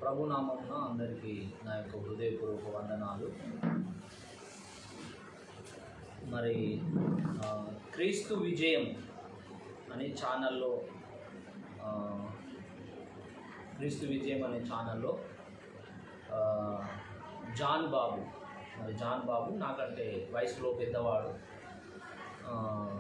ప్రభునామమున అందరికీ నా యొక్క హృదయపూర్వక వందనాలు మరి ఆ, క్రీస్తు విజయం అనే ఛానల్లో ఆ, క్రీస్తు విజయం అనే ఛానల్లో ఆ, జాన్ బాబు మరి జాన్ బాబు నాకంటే వయసులో పెద్దవాడు ఆ,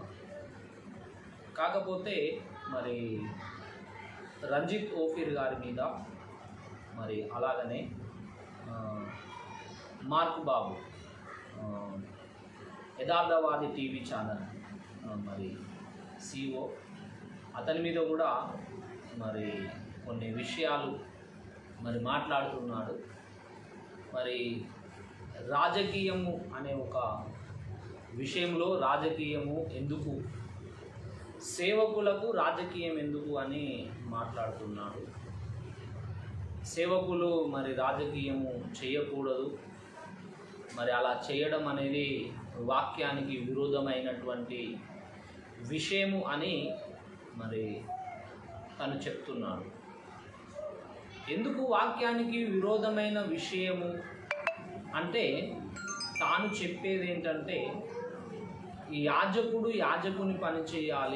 కాకపోతే మరి రంజిత్ ఓఫీర్ గారి మీద మరి అలాగనే ఆ, మార్క్ బాబు ఆ, యథార్థవాది టీవీ ఛానల్ ఆ, మరి సిఓ అతని మీద కూడా మరి కొన్ని విషయాలు మరి మాట్లాడుతున్నాడు మరి రాజకీయము అనే ఒక విషయంలో రాజకీయము ఎందుకు సేవకులకు రాజకీయం ఎందుకు అని మాట్లాడుతున్నాడు సేవకులు మరి రాజకీయము చేయకూడదు మరి అలా చేయడం అనేది వాక్యానికి విరోధమైనటువంటి విషయము అని మరి తను చెప్తున్నాడు ఎందుకు వాక్యానికి విరోధమైన విషయము అంటే తాను చెప్పేది ఏంటంటే ఈ యాజకుడు యాజకుని పని చేయాలి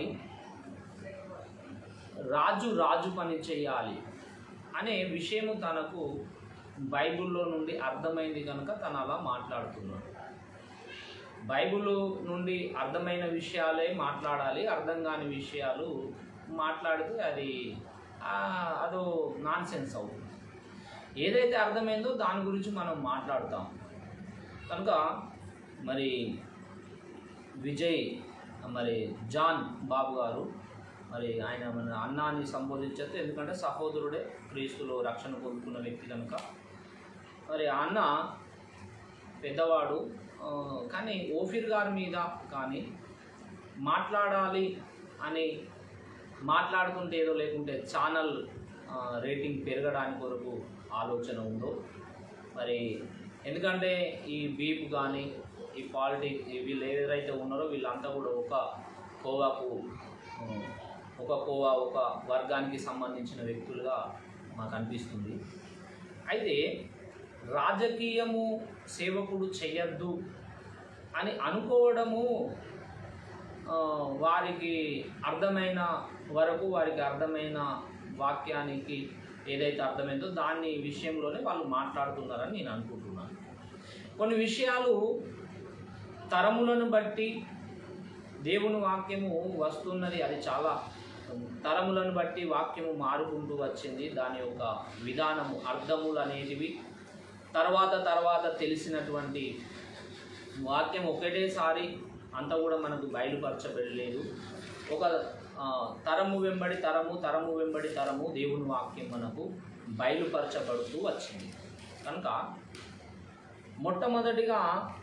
రాజు రాజు పని చేయాలి అనే విషయము తనకు బైబిల్లో నుండి అర్థమైంది కనుక తను అలా మాట్లాడుతున్నాడు బైబిల్ నుండి అర్థమైన విషయాలే మాట్లాడాలి అర్థం కాని విషయాలు మాట్లాడితే అది ఆ, అదో నాన్ సెన్స్ అవుతుంది ఏదైతే అర్థమైందో దాని గురించి మనం మాట్లాడతాం కనుక మరి విజయ్ మరి జాన్ బాబు గారు మరి ఆయన మన అన్నాన్ని సంబోధించారు ఎందుకంటే సహోదరుడే క్రీస్తులో రక్షణ పొందుకున్న వ్యక్తి కనుక మరి ఆ అన్న పెద్దవాడు ఆ, కానీ ఓఫిర్ గారి మీద కానీ మాట్లాడాలి అని మాట్లాడుతుంటే ఏదో లేకుంటే ఛానల్ ఆ, రేటింగ్ పెరగడానికి కొరకు ఆలోచన ఉందో మరి ఎందుకంటే ఈ బీప్ కానీ ఈ పాలిటిక్ వీళ్ళు ఎవరైతే ఉన్నారో వీళ్ళంతా కూడా ఒక కోవాకు ఆ, ఒక కోవా ఒక వర్గానికి సంబంధించిన వ్యక్తులుగా మాకు అనిపిస్తుంది అయితే రాజకీయము సేవకుడు చేయొద్దు అని అనుకోవడము ఆ, వారికి అర్థమైన వరకు వారికి అర్థమైన వాక్యానికి ఏదైతే అర్థమైందో దాని విషయంలోనే వాళ్ళు మాట్లాడుతున్నారని నేను అనుకుంటున్నాను కొన్ని విషయాలు తరములను బట్టి దేవుని వాక్యము వస్తున్నది అది చాలా తరములను బట్టి వాక్యము మారుకుంటూ వచ్చింది దాని యొక్క విధానము అర్థములు అనేటివి తర్వాత తర్వాత తెలిసినటువంటి వాక్యం ఒకటేసారి అంతా కూడా మనకు బయలుపరచబడలేదు ఒక ఆ, తరము వెంబడి తరము తరము వెంబడి తరము దేవుని వాక్యం మనకు బయలుపరచబడుతూ వచ్చింది కనుక మొట్టమొదటిగా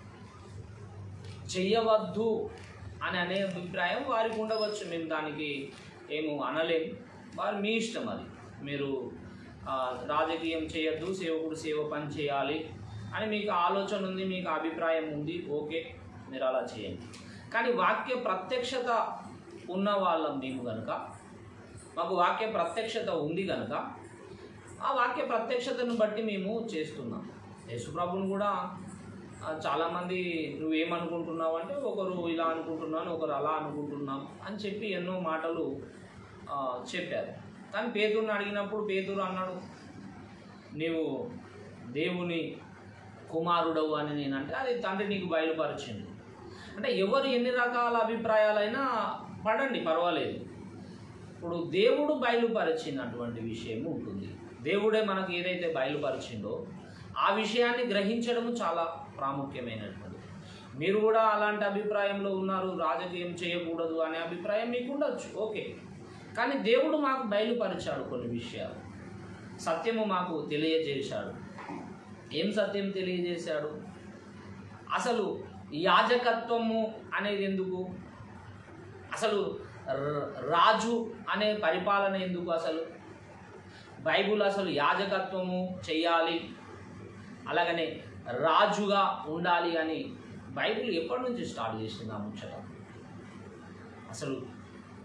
చెయ్యవద్దు అని అనే అభిప్రాయం వారికి ఉండవచ్చు మేము దానికి ఏమో అనలేం వారు మీ ఇష్టం అది మీరు ఆ, రాజకీయం చేయొద్దు సేవకుడు సేవ పని చేయాలి అని మీకు ఆలోచన ఉంది మీకు అభిప్రాయం ఉంది ఓకే మీరు అలా చేయండి కానీ వాక్య ప్రత్యక్షత ఉన్న వాళ్ళం మేము కనుక మాకు వాక్య ప్రత్యక్షత ఉంది కనుక ఆ వాక్య ప్రత్యక్షతను బట్టి మేము చేస్తున్నాం యేసుప్రభుని కూడా ఆ, చాలామంది నువ్వేమనుకుంటున్నావు అంటే ఒకరు ఇలా అనుకుంటున్నాను ఒకరు అలా అనుకుంటున్నాం అని చెప్పి ఎన్నో మాటలు ఆ, చెప్పారు కానీ పేదూరుని అడిగినప్పుడు పేదూరు అన్నాడు నీవు దేవుని కుమారుడవు అని నేనంటే అది తండ్రి నీకు బయలుపరిచింది అంటే ఎవరు ఎన్ని రకాల అభిప్రాయాలైనా పడండి పర్వాలేదు ఇప్పుడు దేవుడు బయలుపరిచినటువంటి విషయం ఉంటుంది దేవుడే మనకు ఏదైతే బయలుపరిచిందో ఆ విషయాన్ని గ్రహించడము చాలా ప్రాముఖ్యమైనటువంటిది మీరు కూడా అలాంటి అభిప్రాయంలో ఉన్నారు రాజకీయం చేయకూడదు అనే అభిప్రాయం మీకు ఉండొచ్చు ఓకే కానీ దేవుడు మాకు బయలుపరిచాడు కొన్ని విషయాలు సత్యము మాకు తెలియజేశాడు ఏం సత్యం తెలియజేశాడు అసలు యాజకత్వము అనేది ఎందుకు అసలు ర- రాజు అనే పరిపాలన ఎందుకు అసలు బైబుల్ అసలు యాజకత్వము చెయ్యాలి అలాగనే రాజుగా ఉండాలి అని బైబిల్ ఎప్పటి నుంచి స్టార్ట్ చేసింది ఆ ముచ్చట అసలు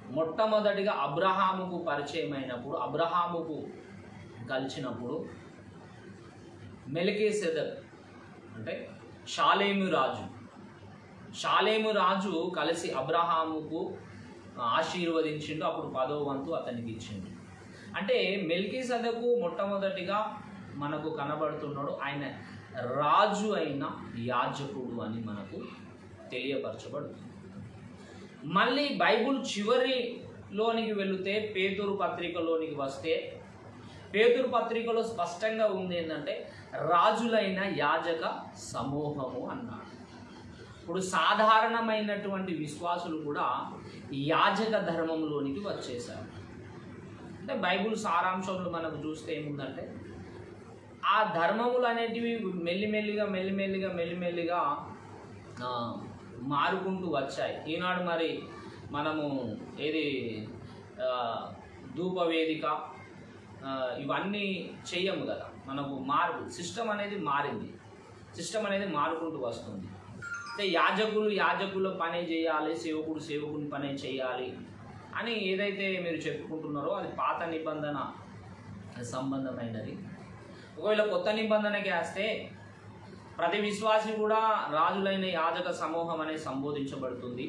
మొట్టమొదటిగా అబ్రహాముకు పరిచయం అయినప్పుడు అబ్రహాముకు కలిసినప్పుడు మెలికే సెదర్ అంటే షాలేము రాజు షాలేము రాజు కలిసి అబ్రహాముకు ఆశీర్వదించిండు అప్పుడు పదో వంతు అతనికి ఇచ్చిండు అంటే మెల్కీ సదకు మొట్టమొదటిగా మనకు కనబడుతున్నాడు ఆయన రాజు అయిన యాజకుడు అని మనకు తెలియపరచబడుతుంది మళ్ళీ బైబుల్ చివరిలోనికి వెళితే పేతురు పత్రికలోనికి వస్తే పేతురు పత్రికలో స్పష్టంగా ఉంది ఏంటంటే రాజులైన యాజక సమూహము అన్నాడు ఇప్పుడు సాధారణమైనటువంటి విశ్వాసులు కూడా యాజక ధర్మంలోనికి వచ్చేసారు అంటే బైబుల్ సారాంశంలో మనకు చూస్తే ఏముందంటే ఆ ధర్మములు అనేటివి మెల్లిమెల్లిగా మెల్లిమెల్లిగా మెల్లిమెల్లిగా ఆ, మారుకుంటూ వచ్చాయి ఈనాడు మరి మనము ఏది ఆ, ధూపవేదిక ఆ, ఇవన్నీ చెయ్యము కదా మనకు మారు సిస్టమ్ అనేది మారింది సిస్టమ్ అనేది మారుకుంటూ వస్తుంది అంటే యాజకులు యాజకుల పనే చేయాలి సేవకుడు సేవకుని పనే చేయాలి అని ఏదైతే మీరు చెప్పుకుంటున్నారో అది పాత నిబంధన సంబంధమైనది ఒకవేళ కొత్త నిబంధనకి వేస్తే ప్రతి విశ్వాసి కూడా రాజులైన యాజక సమూహం అనేది సంబోధించబడుతుంది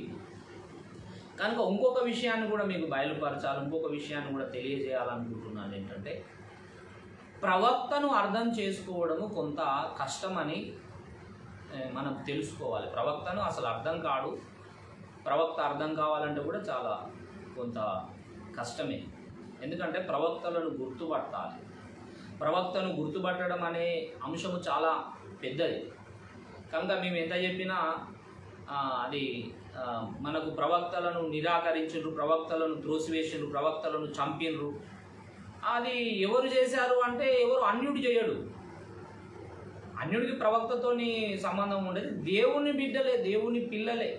కనుక ఇంకొక విషయాన్ని కూడా మీకు బయలుపరచాలి ఇంకొక విషయాన్ని కూడా తెలియజేయాలనుకుంటున్నాను ఏంటంటే ప్రవక్తను అర్థం చేసుకోవడము కొంత కష్టమని ఏ, మనం తెలుసుకోవాలి ప్రవక్తను అసలు అర్థం కాడు ప్రవక్త అర్థం కావాలంటే కూడా చాలా కొంత కష్టమే ఎందుకంటే ప్రవక్తలను గుర్తుపట్టాలి ప్రవక్తను గుర్తుపట్టడం అనే అంశము చాలా పెద్దది కనుక మేము ఎంత చెప్పినా ఆ, అది ఆ, మనకు ప్రవక్తలను నిరాకరించరు ప్రవక్తలను త్రోసివేసారు ప్రవక్తలను చంపినరు అది ఎవరు చేశారు అంటే ఎవరు అన్యుడు చేయడు అన్యుడికి ప్రవక్తతోని సంబంధం ఉండేది దేవుని బిడ్డలే దేవుని పిల్లలే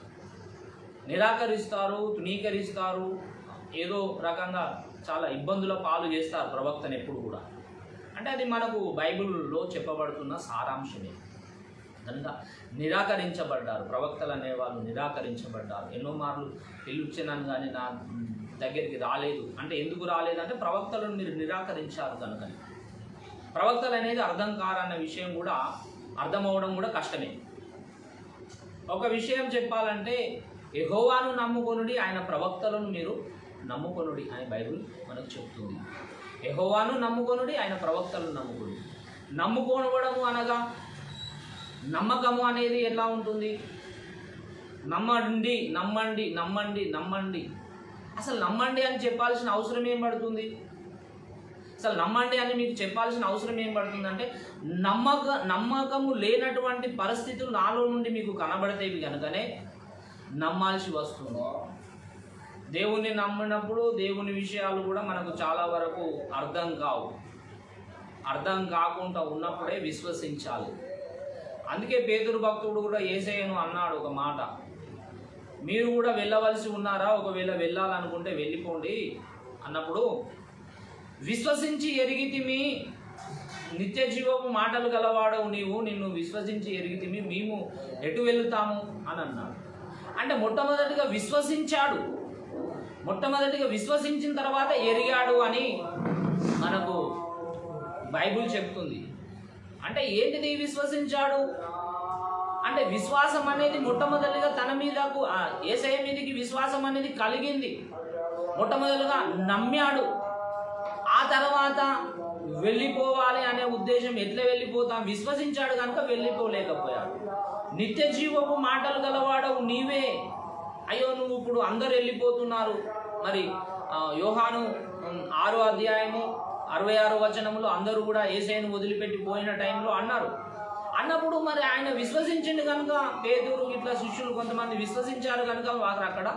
నిరాకరిస్తారు తునీకరిస్తారు ఏదో రకంగా చాలా ఇబ్బందుల పాలు చేస్తారు ప్రవక్తను ఎప్పుడు కూడా అంటే అది మనకు బైబిల్లో చెప్పబడుతున్న సారాంశమే కనుక నిరాకరించబడ్డారు ప్రవక్తలు అనేవాళ్ళు నిరాకరించబడ్డారు ఎన్నో మార్లు పిలుచున్నాను కానీ నా దగ్గరికి రాలేదు అంటే ఎందుకు రాలేదంటే ప్రవక్తలను మీరు నిరాకరించారు కనుకని ప్రవక్తలు అనేది అర్థం కారన్న విషయం కూడా అర్థమవడం కూడా కష్టమే ఒక విషయం చెప్పాలంటే యెహోవాను నమ్ముకొనుడి ఆయన ప్రవక్తలను మీరు నమ్ముకొనుడి అని బైబిల్ మనకు చెప్తుంది యెహోవాను నమ్ముకొనుడి ఆయన ప్రవక్తలను నమ్ముకొనుడి నమ్ముకోవడము అనగా నమ్మకము అనేది ఎలా ఉంటుంది నమ్మండి నమ్మండి నమ్మండి నమ్మండి అసలు నమ్మండి అని చెప్పాల్సిన అవసరం ఏం పడుతుంది అసలు నమ్మండి అని మీకు చెప్పాల్సిన అవసరం ఏం పడుతుంది అంటే నమ్మక నమ్మకము లేనటువంటి పరిస్థితులు నాలో నుండి మీకు కనబడతాయి కనుకనే నమ్మాల్సి వస్తుంది దేవుణ్ణి నమ్మినప్పుడు దేవుని విషయాలు కూడా మనకు చాలా వరకు అర్థం కావు అర్థం కాకుండా ఉన్నప్పుడే విశ్వసించాలి అందుకే పేదరు భక్తుడు కూడా ఏసయ్యను అన్నాడు ఒక మాట మీరు కూడా వెళ్ళవలసి ఉన్నారా ఒకవేళ వెళ్ళాలనుకుంటే వెళ్ళిపోండి అన్నప్పుడు విశ్వసించి ఎరిగితిమి నిత్య జీవపు మాటలు గలవాడవు నీవు నిన్ను విశ్వసించి ఎరిగితిమి మేము ఎటు వెళుతాము అని అన్నాడు అంటే మొట్టమొదటిగా విశ్వసించాడు మొట్టమొదటిగా విశ్వసించిన తర్వాత ఎరిగాడు అని మనకు బైబిల్ చెప్తుంది అంటే ఏంటిది విశ్వసించాడు అంటే విశ్వాసం అనేది మొట్టమొదటిగా తన మీదకు ఆ ఏసఐ మీదకి విశ్వాసం అనేది కలిగింది మొట్టమొదటిగా నమ్మాడు ఆ తర్వాత వెళ్ళిపోవాలి అనే ఉద్దేశం ఎట్లా వెళ్ళిపోతాం విశ్వసించాడు కనుక వెళ్ళిపోలేకపోయాడు నిత్య జీవపు మాటలు గలవాడవు నీవే అయ్యో నువ్వు ఇప్పుడు అందరు వెళ్ళిపోతున్నారు మరి ఆ, యోహాను ఉమ్, ఆరో అధ్యాయము అరవై ఆరో వచనంలో అందరూ కూడా ఏసైను వదిలిపెట్టి పోయిన టైంలో అన్నారు అన్నప్పుడు మరి ఆయన విశ్వసించిండు కనుక పేదూరు ఇట్లా శిష్యులు కొంతమంది విశ్వసించారు కనుక వారు అక్కడ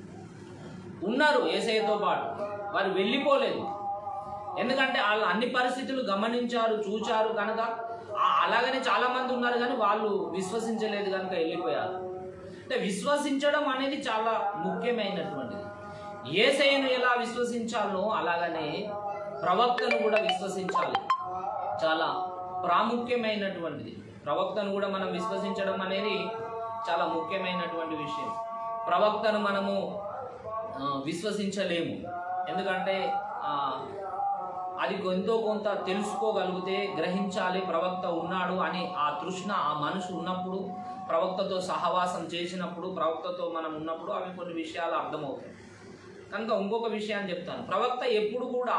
ఉన్నారు ఏసయ్యతో పాటు వారు వెళ్ళిపోలేదు ఎందుకంటే వాళ్ళు అన్ని పరిస్థితులు గమనించారు చూచారు కనుక ఆ- అలాగనే చాలా మంది ఉన్నారు కానీ వాళ్ళు విశ్వసించలేదు కనుక వెళ్ళిపోయారు అంటే విశ్వసించడం అనేది చాలా ముఖ్యమైనటువంటిది ఏసయ్యను ఎలా విశ్వసించాలో అలాగనే ప్రవక్తను కూడా విశ్వసించాలి చాలా ప్రాముఖ్యమైనటువంటిది ప్రవక్తను కూడా మనం విశ్వసించడం అనేది చాలా ముఖ్యమైనటువంటి విషయం ప్రవక్తను మనము ఆ, విశ్వసించలేము ఎందుకంటే ఆ, అది ఎంతో కొంత తెలుసుకోగలిగితే గ్రహించాలి ప్రవక్త ఉన్నాడు అని ఆ తృష్ణ ఆ మనసు ఉన్నప్పుడు ప్రవక్తతో సహవాసం చేసినప్పుడు ప్రవక్తతో మనం ఉన్నప్పుడు అవి కొన్ని విషయాలు అర్థమవుతాయి కనుక ఇంకొక విషయాన్ని చెప్తాను ప్రవక్త ఎప్పుడు కూడా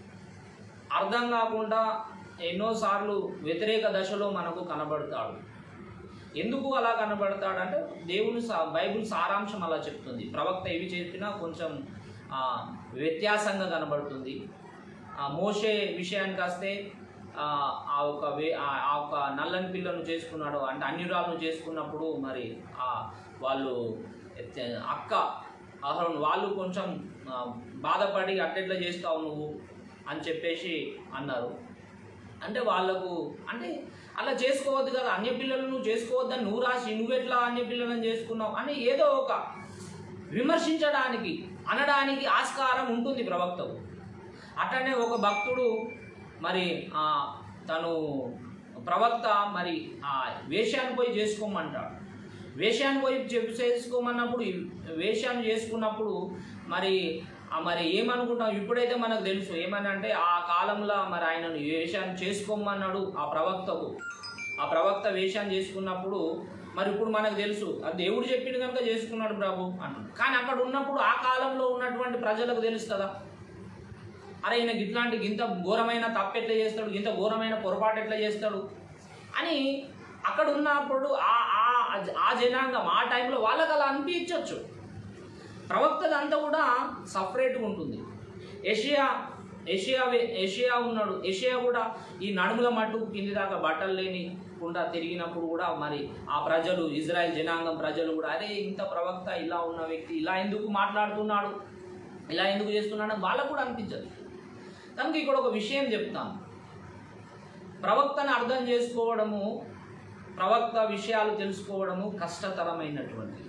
అర్థం కాకుండా ఎన్నోసార్లు వ్యతిరేక దశలో మనకు కనబడతాడు ఎందుకు అలా కనబడతాడంటే దేవుని సా బైబిల్ సారాంశం అలా చెప్తుంది ప్రవక్త ఏవి చెప్పినా కొంచెం ఆ, వ్యత్యాసంగా కనబడుతుంది ఆ మోషే విషయానికి వస్తే ఆ ఆ ఒక వే ఆ- ఆ ఒక నల్లని పిల్లను చేసుకున్నాడు అంటే అన్యురాలను చేసుకున్నప్పుడు మరి ఆ వాళ్ళు ఎత్త- అక్క అహరోన్ వాళ్ళు కొంచెం ఆ, బాధపడి అట్టెట్లా చేస్తావు నువ్వు అని చెప్పేసి అన్నారు అంటే వాళ్ళకు అంటే అలా చేసుకోవద్దు కదా అన్య పిల్లలు నువ్వు చేసుకోవద్దని నువ్వు రాసి నువ్వెట్లా అన్య పిల్లలను చేసుకున్నావు అని ఏదో ఒక విమర్శించడానికి అనడానికి ఆస్కారం ఉంటుంది ప్రవక్తకు అట్లనే ఒక భక్తుడు మరి ఆ, తను ప్రవక్త మరి ఆ వేషాన్ని పోయి చేసుకోమంటాడు వేషాన్ని పోయి చెప్- చేసుకోమన్నప్పుడు ఈ వేషాన్ని చేసుకున్నప్పుడు మరి ఆ మరి ఏమనుకుంటాం ఇప్పుడైతే మనకు తెలుసు ఏమని అంటే ఆ కాలంలో మరి ఆయనను వేషాన్ని చేసుకోమన్నాడు ఆ ప్రవక్తకు ఆ ప్రవక్త వేషాన్ని చేసుకున్నప్పుడు మరి ఇప్పుడు మనకు తెలుసు ఆ దేవుడు చెప్పిండు కనుక చేసుకున్నాడు ప్రభు అంటున్నాడు కానీ అక్కడ ఉన్నప్పుడు ఆ కాలంలో ఉన్నటువంటి ప్రజలకు తెలుస్తుందా అరే ఈయనకి ఇట్లాంటి ఇంత ఘోరమైన తప్పు ఎట్లా చేస్తాడు ఇంత ఘోరమైన పొరపాటు ఎట్లా చేస్తాడు అని అక్కడ ఉన్నప్పుడు ఆ ఆ- ఆ జనాంగం ఆ టైంలో వాళ్ళకి అలా అనిపించవచ్చు ప్రవక్తదంతా కూడా సపరేట్గా ఉంటుంది ఏషియా ఏషియా వే- ఏషియా ఉన్నాడు ఏషియా కూడా ఈ నడుముల మట్టు కింది దాకా బట్టలు లేని కుండా తిరిగినప్పుడు కూడా మరి ఆ ప్రజలు ఇజ్రాయెల్ జనాంగం ప్రజలు కూడా అరే ఇంత ప్రవక్త ఇలా ఉన్న వ్యక్తి ఇలా ఎందుకు మాట్లాడుతున్నాడు ఇలా ఎందుకు చేస్తున్నాడు అని వాళ్ళకు కూడా అనిపించదు కనుక ఇక్కడ ఒక విషయం చెప్తాను ప్రవక్తను అర్థం చేసుకోవడము ప్రవక్త విషయాలు తెలుసుకోవడము కష్టతరమైనటువంటిది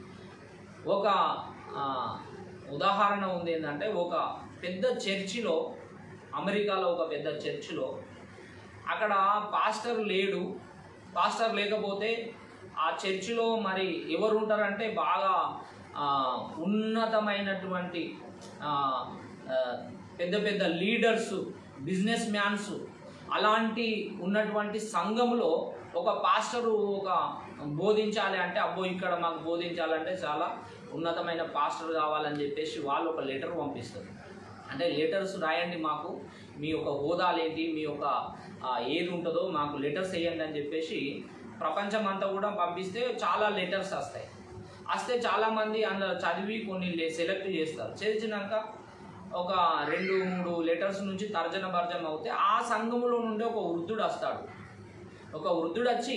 ఒక ఆ, ఉదాహరణ ఉంది ఏంటంటే ఒక పెద్ద చర్చిలో అమెరికాలో ఒక పెద్ద చర్చిలో అక్కడ పాస్టర్ లేడు పాస్టర్ లేకపోతే ఆ చర్చిలో మరి ఎవరు ఉంటారంటే బాగా ఆ, ఉన్నతమైనటువంటి ఆ, ఆ, పెద్ద పెద్ద లీడర్స్ బిజినెస్ మ్యాన్స్ అలాంటి ఉన్నటువంటి సంఘంలో ఒక పాస్టరు ఒక బోధించాలి అంటే అబ్బో ఇక్కడ మాకు బోధించాలంటే చాలా ఉన్నతమైన పాస్టర్ కావాలని చెప్పేసి వాళ్ళు ఒక లెటర్ పంపిస్తారు అంటే లెటర్స్ రాయండి మాకు మీ యొక్క హోదాలేంటి మీ యొక్క ఆ, ఏది ఉంటుందో మాకు లెటర్స్ వేయండి అని చెప్పేసి ప్రపంచం అంతా కూడా పంపిస్తే చాలా లెటర్స్ వస్తాయి వస్తే చాలామంది అందులో చదివి కొన్ని సెలెక్ట్ చేస్తారు చేసినాక ఒక రెండు మూడు లెటర్స్ నుంచి తర్జన భర్జన అవుతే ఆ సంఘములో నుండి ఒక వృద్ధుడు వస్తాడు ఒక వృద్ధుడు వచ్చి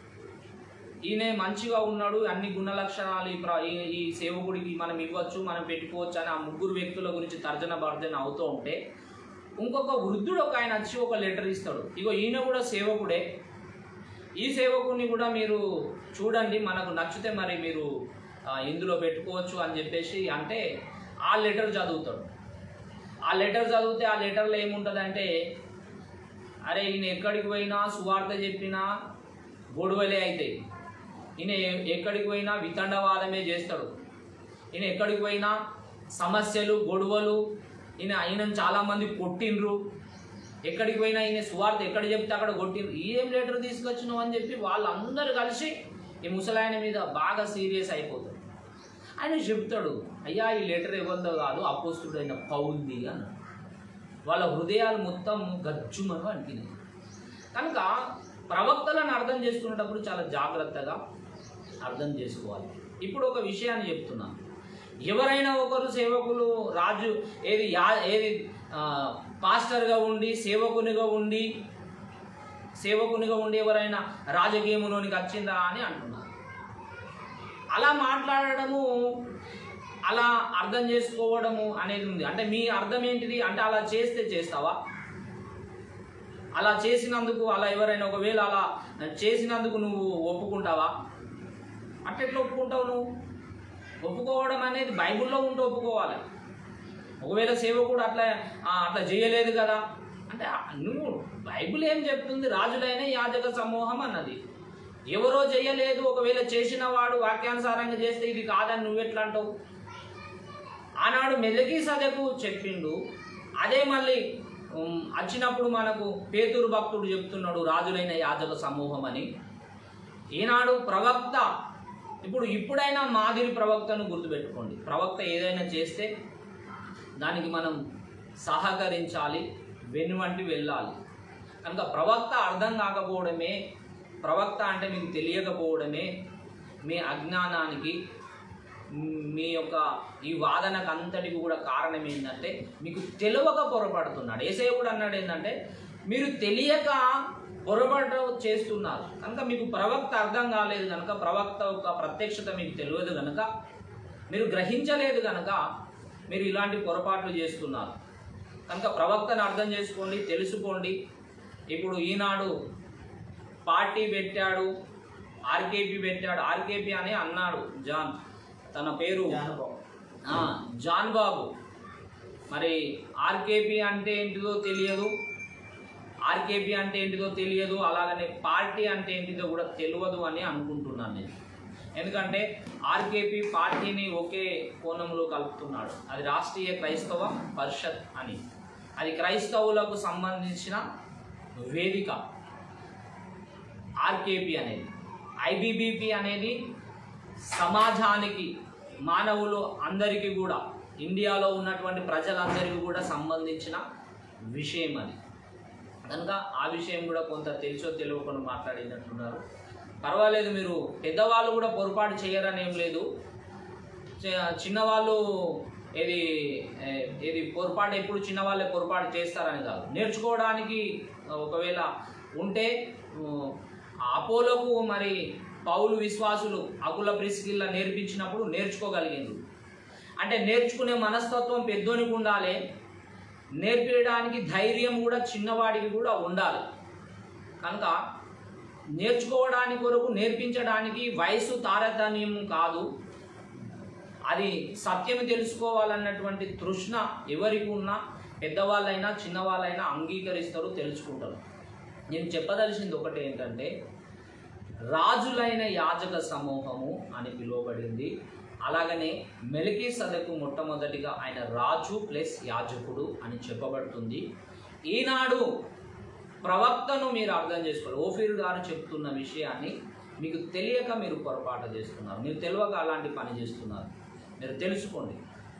ఈయన మంచిగా ఉన్నాడు అన్ని గుణ లక్షణాలు ఈ ప్ర- ఈ- ఈ సేవకుడికి మనం ఇవ్వచ్చు మనం పెట్టుకోవచ్చు అని ఆ ముగ్గురు వ్యక్తుల గురించి తర్జన భర్జన అవుతూ ఉంటే ఇంకొక వృద్ధుడు ఒక ఆయన వచ్చి ఒక లెటర్ ఇస్తాడు ఇగో ఈయన కూడా సేవకుడే ఈ సేవకుని కూడా మీరు చూడండి మనకు నచ్చితే మరి మీరు ఆ, ఇందులో పెట్టుకోవచ్చు అని చెప్పేసి అంటే ఆ లెటర్ చదువుతాడు ఆ లెటర్ చదివితే ఆ లెటర్లో ఏముంటుందంటే అరే ఈయన ఎక్కడికి పోయినా సువార్త చెప్పినా గొడవలే అవుతాయి ఈయన ఎ- ఎక్కడికి పోయినా వితండవాదమే చేస్తాడు ఈయన ఎక్కడికి పోయినా సమస్యలు గొడవలు ఈయన ఆయనను చాలామంది కొట్టిండ్రు ఎక్కడికి పోయినా ఈయన సువార్త ఎక్కడ చెప్తే అక్కడ కొట్టిండ్రు ఏం లెటర్ తీసుకొచ్చినావు అని చెప్పి వాళ్ళందరూ కలిసి ఈ ముసలాయన మీద బాగా సీరియస్ అయిపోతాడు ఆయన చెప్తాడు అయ్యా ఈ లెటర్ ఎవరిదో కాదు అపోస్తుడైన పౌల్ది అన్నాడు వాళ్ళ హృదయాలు మొత్తం గజ్జుమను అంటినాయి కనుక ప్రవక్తలను అర్థం చేసుకునేటప్పుడు చాలా జాగ్రత్తగా అర్థం చేసుకోవాలి ఇప్పుడు ఒక విషయాన్ని చెప్తున్నాను ఎవరైనా ఒకరు సేవకులు రాజు ఏది యా ఏది ఆ, పాస్టర్గా ఉండి సేవకునిగా ఉండి సేవకునిగా ఉండి ఎవరైనా రాజకీయంలోనికి వచ్చిందా అని అంటున్నారు అలా మాట్లాడడము అలా అర్థం చేసుకోవడము అనేది ఉంది అంటే మీ అర్థం ఏంటిది అంటే అలా చేస్తే చేస్తావా అలా చేసినందుకు అలా ఎవరైనా ఒకవేళ అలా చేసినందుకు నువ్వు ఒప్పుకుంటావా అట్లెట్లా ఒప్పుకుంటావు నువ్వు ఒప్పుకోవడం అనేది బైబిల్లో ఉంటే ఒప్పుకోవాలి ఒకవేళ సేవకుడు అట్లా ఆ, అట్లా చేయలేదు కదా అంటే ఆ, నువ్వు బైబిల్ ఏం చెప్తుంది రాజులైన యాజక సమూహం అన్నది ఎవరో చేయలేదు ఒకవేళ చేసిన వాడు వాక్యానుసారంగా చేస్తే ఇది కాదని నువ్వెట్లా అంటావు ఆనాడు మెల్లకి సదకు చెప్పిండు అదే మళ్ళీ ఉమ్, వచ్చినప్పుడు మనకు పేతురు భక్తుడు చెప్తున్నాడు రాజులైన యాజక సమూహం అని ఈనాడు ప్రవక్త ఇప్పుడు ఇప్పుడైనా మాదిరి ప్రవక్తను గుర్తుపెట్టుకోండి ప్రవక్త ఏదైనా చేస్తే దానికి మనం సహకరించాలి వెనువంటి వెళ్ళాలి కనుక ప్రవక్త అర్థం కాకపోవడమే ప్రవక్త అంటే మీకు తెలియకపోవడమే మీ అజ్ఞానానికి మ్, మీ యొక్క ఈ వాదనకు అంతటికి కూడా కారణం ఏంటంటే మీకు తెలియక పొరపడుతున్నాడు ఏసే కూడా అన్నాడు ఏంటంటే మీరు తెలియక పొరపాటు చేస్తున్నారు కనుక మీకు ప్రవక్త అర్థం కాలేదు కనుక ప్రవక్త యొక్క ప్రత్యక్షత మీకు తెలియదు కనుక మీరు గ్రహించలేదు కనుక మీరు ఇలాంటి పొరపాట్లు చేస్తున్నారు కనుక ప్రవక్తను అర్థం చేసుకోండి తెలుసుకోండి ఇప్పుడు ఈనాడు పార్టీ పెట్టాడు ఆర్కేపీ పెట్టాడు ఆర్కేపీ అని అన్నాడు జాన్ తన పేరు ఆ, జాన్ బాబు మరి ఆర్కేపీ అంటే ఏంటిదో తెలియదు ఆర్కేపీ అంటే ఏంటిదో తెలియదు అలాగనే పార్టీ అంటే ఏంటిదో కూడా తెలియదు అని అనుకుంటున్నాను నేను ఎందుకంటే ఆర్కేపీ పార్టీని ఒకే కోణంలో కలుపుతున్నాడు అది రాష్ట్రీయ క్రైస్తవ పరిషత్ అని అది క్రైస్తవులకు సంబంధించిన వేదిక ఆర్కేపీ అనేది ఐబీబీపీ అనేది సమాజానికి మానవులు అందరికీ కూడా ఇండియాలో ఉన్నటువంటి ప్రజలందరికీ కూడా సంబంధించిన విషయం అది కనుక ఆ విషయం కూడా కొంత తెలుసో తెలియకుండా మాట్లాడినట్టున్నారు పర్వాలేదు మీరు పెద్దవాళ్ళు కూడా పొరపాటు చేయరని ఏం లేదు చి- చిన్నవాళ్ళు ఏది ఏ, ఏది పొరపాటు ఎప్పుడు చిన్నవాళ్ళే పొరపాటు చేస్తారని కాదు నేర్చుకోవడానికి ఒకవేళ ఉంటే ఉ, అపోలకు మరి పౌలు విశ్వాసులు అకుల ప్రిస్కిల్లా నేర్పించినప్పుడు నేర్చుకోగలిగిండ్రు అంటే నేర్చుకునే మనస్తత్వం పెద్దోనికి ఉండాలి నేర్పించడానికి ధైర్యం కూడా చిన్నవాడికి కూడా ఉండాలి కనుక నేర్చుకోవడానికి కొరకు నేర్పించడానికి వయసు తారతమ్యం కాదు అది సత్యం తెలుసుకోవాలన్నటువంటి తృష్ణ ఎవరికి ఉన్నా పెద్దవాళ్ళైనా చిన్నవాళ్ళైనా అంగీకరిస్తారు తెలుసుకుంటారు నేను చెప్పదలిసింది ఒకటి ఏంటంటే రాజులైన యాజక సమూహము అని పిలువబడింది అలాగనే మెలికి సదకు మొట్టమొదటిగా ఆయన రాజు ప్లస్ యాజకుడు అని చెప్పబడుతుంది ఈనాడు ప్రవక్తను మీరు అర్థం చేసుకోవాలి ఓఫీర్ గారు చెప్తున్న విషయాన్ని మీకు తెలియక మీరు పొరపాటు చేస్తున్నారు మీరు తెలియక అలాంటి పని చేస్తున్నారు మీరు తెలుసుకోండి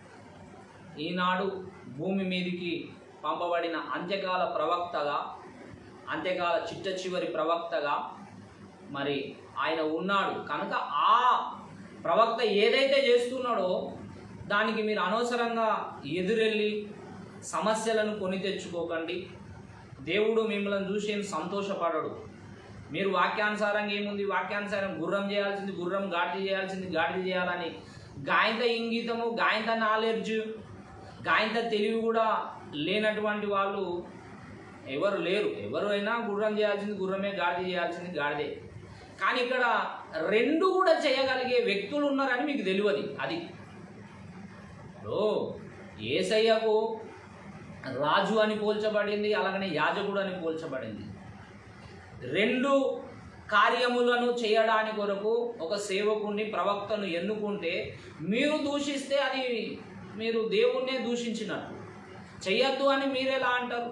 ఈనాడు భూమి మీదికి పంపబడిన అంత్యకాల ప్రవక్తగా అంత్యకాల చిట్ట చివరి ప్రవక్తగా మరి ఆయన ఉన్నాడు కనుక ఆ ప్రవక్త ఏదైతే చేస్తున్నాడో దానికి మీరు అనవసరంగా ఎదురెళ్ళి సమస్యలను కొని తెచ్చుకోకండి దేవుడు మిమ్మల్ని చూసి ఏం సంతోషపడడు మీరు వాక్యానుసారంగా ఏముంది వాక్యానుసారం గుర్రం చేయాల్సింది గుర్రం గాడిద చేయాల్సింది గాడిద చేయాలని గాయంత ఇంగితము గాయంత నాలెడ్జ్ గాయంత తెలివి కూడా లేనటువంటి వాళ్ళు ఎవరు లేరు ఎవరు అయినా గుర్రం చేయాల్సింది గుర్రమే గాడిద చేయాల్సింది గాడిదే కానీ ఇక్కడ రెండు కూడా చేయగలిగే వ్యక్తులు ఉన్నారని మీకు తెలియదు అది ఇప్పుడు ఏసయ్యకు రాజు అని పోల్చబడింది అలాగనే యాజకుడు అని పోల్చబడింది రెండు కార్యములను చేయడానికి కొరకు ఒక సేవకుణ్ణి ప్రవక్తను ఎన్నుకుంటే మీరు దూషిస్తే అది మీరు దేవుణ్ణే దూషించినట్టు చెయ్యొద్దు అని మీరెలా అంటారు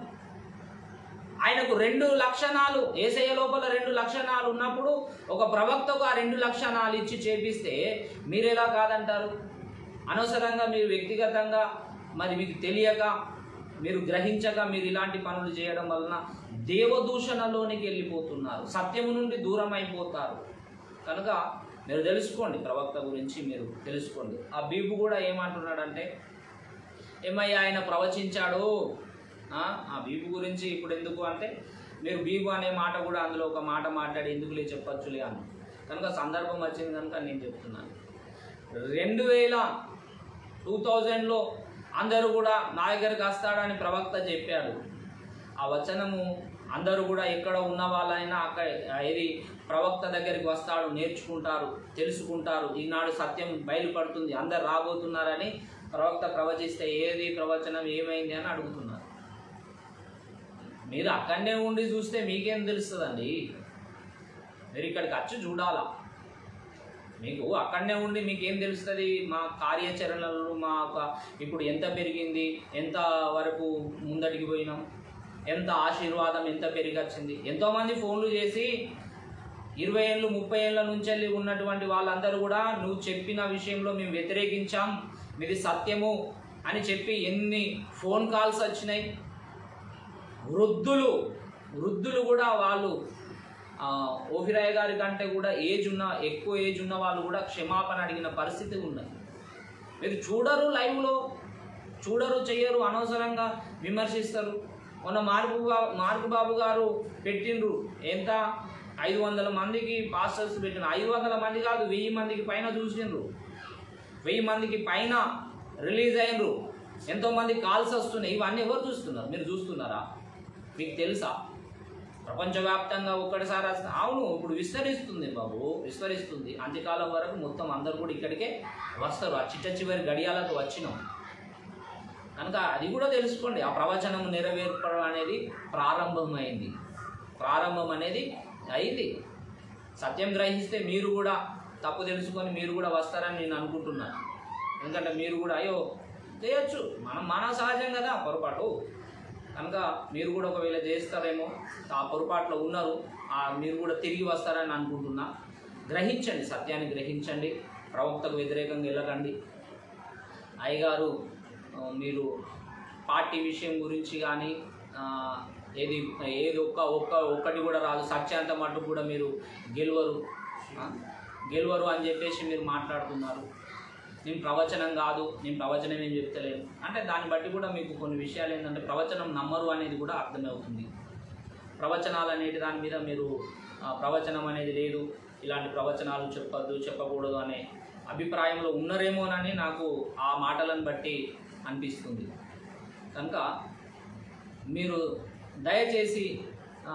ఆయనకు రెండు లక్షణాలు ఏసయ్య లోపల రెండు లక్షణాలు ఉన్నప్పుడు ఒక ప్రవక్తకు ఆ రెండు లక్షణాలు ఇచ్చి చేపిస్తే మీరెలా కాదంటారు అనవసరంగా మీరు వ్యక్తిగతంగా మరి మీకు తెలియక మీరు గ్రహించక మీరు ఇలాంటి పనులు చేయడం వలన దేవదూషణలోనికి వెళ్ళిపోతున్నారు సత్యము నుండి దూరం అయిపోతారు కనుక మీరు తెలుసుకోండి ప్రవక్త గురించి మీరు తెలుసుకోండి ఆ బీబు కూడా ఏమంటున్నాడంటే ఏమయ్యా ఆయన ప్రవచించాడు ఆ, ఆ బీబు గురించి ఇప్పుడు ఎందుకు అంటే మీరు బీబు అనే మాట కూడా అందులో ఒక మాట మాట్లాడి ఎందుకులే చెప్పచ్చులే అని కనుక సందర్భం వచ్చింది కనుక నేను చెప్తున్నాను రెండు వేల టూ థౌజండ్లో అందరూ కూడా నా దగ్గరికి వస్తాడని ప్రవక్త చెప్పాడు ఆ వచనము అందరూ కూడా ఎక్కడ ఉన్న వాళ్ళైనా అక్కడ ఏది ప్రవక్త దగ్గరికి వస్తాడు నేర్చుకుంటారు తెలుసుకుంటారు ఈనాడు సత్యం బయలుపడుతుంది అందరు రాబోతున్నారని ప్రవక్త ప్రవచిస్తే ఏది ప్రవచనం ఏమైంది అని అడుగుతున్నారు మీరు అక్కడనే ఉండి చూస్తే మీకేం తెలుస్తుందండి మీరు ఇక్కడికి వచ్చి చూడాలా మీకు అక్కడనే ఉండి మీకు ఏం తెలుస్తుంది మా కార్యాచరణలు మా యొక్క ఇప్పుడు ఎంత పెరిగింది ఎంత వరకు ముందటికి పోయినాం ఎంత ఆశీర్వాదం ఎంత పెరిగొచ్చింది ఎంతోమంది ఫోన్లు చేసి ఇరవై ఏళ్ళు ముప్పై ఏళ్ళ నుంచి వెళ్ళి ఉన్నటువంటి వాళ్ళందరూ కూడా నువ్వు చెప్పిన విషయంలో మేము వ్యతిరేకించాం మీది సత్యము అని చెప్పి ఎన్ని ఫోన్ కాల్స్ వచ్చినాయి వృద్ధులు వృద్ధులు కూడా వాళ్ళు ఆ, ఓఫిరాయ్ గారి కంటే కూడా ఏజ్ ఉన్న ఎక్కువ ఏజ్ ఉన్న వాళ్ళు కూడా క్షమాపణ అడిగిన పరిస్థితి ఉన్నది మీరు చూడరు లైవ్లో చూడరు చెయ్యరు అనవసరంగా విమర్శిస్తారు మొన్న మార్పు బా- మార్పు బాబు గారు పెట్టిండ్రు ఎంత ఐదు వందల మందికి పాస్టర్స్ పెట్టిన ఐదు వందల మంది కాదు వెయ్యి మందికి పైన చూసిండ్రు వెయ్యి మందికి పైన రిలీజ్ అయినరు ఎంతోమంది కాల్స్ వస్తున్నాయి ఇవన్నీ ఎవరు చూస్తున్నారు మీరు చూస్తున్నారా మీకు తెలుసా ప్రపంచవ్యాప్తంగా ఒక్కటిసారి వస్త- అవును ఇప్పుడు విస్తరిస్తుంది బాబు విస్తరిస్తుంది అంత్యకాలం వరకు మొత్తం అందరు కూడా ఇక్కడికే వస్తారు ఆ చిట్ట చివరి గడియాలకు వచ్చినాం కనుక అది కూడా తెలుసుకోండి ఆ ప్రవచనం నెరవేర్పడం అనేది ప్రారంభమైంది ప్రారంభం అనేది అయింది సత్యం గ్రహిస్తే మీరు కూడా తప్పు తెలుసుకొని మీరు కూడా వస్తారని నేను అనుకుంటున్నాను ఎందుకంటే మీరు కూడా అయ్యో చేయొచ్చు మనం మన సహజం కదా పొరపాటు కనుక మీరు కూడా ఒకవేళ చేస్తారేమో ఆ పొరపాట్లో ఉన్నారు ఆ మీరు కూడా తిరిగి వస్తారని అనుకుంటున్నా గ్రహించండి సత్యాన్ని గ్రహించండి ప్రవక్తకు వ్యతిరేకంగా వెళ్ళకండి అయ్యగారు ఆ, మీరు పార్టీ విషయం గురించి కానీ ఆ, ఏది ఏది ఒక్క ఒక్క ఒక్కటి కూడా రాదు సత్యాంత మటుకు కూడా మీరు గెలవరు ఆ, గెలవరు అని చెప్పేసి మీరు మాట్లాడుతున్నారు నేను ప్రవచనం కాదు నేను ప్రవచనం ఏం చెప్తలేను అంటే దాన్ని బట్టి కూడా మీకు కొన్ని విషయాలు ఏంటంటే ప్రవచనం నమ్మరు అనేది కూడా అర్థమవుతుంది ప్రవచనాలు అనేటి దాని మీద మీరు ఆ, ప్రవచనం అనేది లేదు ఇలాంటి ప్రవచనాలు చెప్పొద్దు చెప్పకూడదు అనే అభిప్రాయంలో ఉన్నారేమోనని నాకు ఆ మాటలను బట్టి అనిపిస్తుంది కనుక మీరు దయచేసి ఆ,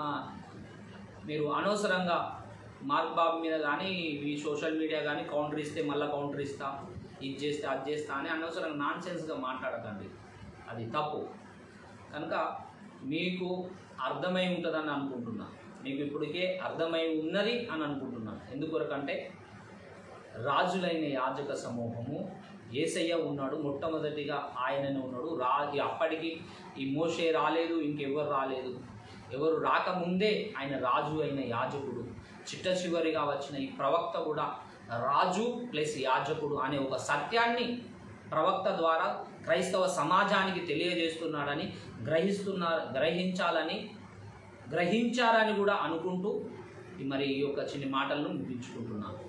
మీరు అనవసరంగా మార్క్ బాబు మీద కానీ ఈ సోషల్ మీడియా కానీ కౌంటర్ ఇస్తే మళ్ళీ కౌంటర్ ఇస్తా ఇది చేస్తే అది చేస్తా అని అనవసరంగా నాన్ సెన్స్గా మాట్లాడకండి అది తప్పు కనుక మీకు అర్థమై ఉంటుందని అనుకుంటున్నా మీకు ఇప్పటికే అర్థమై ఉన్నది అని అనుకుంటున్నా ఎందుకొరకంటే రాజులైన యాజక సమూహము ఏసయ్య ఉన్నాడు మొట్టమొదటిగా ఆయననే ఉన్నాడు రా ఈ అప్పటికి ఈ మోషే రాలేదు ఇంకెవరు రాలేదు ఎవరు రాకముందే ఆయన రాజు అయిన యాజకుడు చిట్ట చివరిగా వచ్చిన ఈ ప్రవక్త కూడా రాజు ప్లస్ యాజకుడు అనే ఒక సత్యాన్ని ప్రవక్త ద్వారా క్రైస్తవ సమాజానికి తెలియజేస్తున్నాడని గ్రహిస్తున్న గ్రహించాలని గ్రహించారని కూడా అనుకుంటూ ఈ మరి ఈ యొక్క చిన్ని మాటలను ముగించుకుంటున్నాను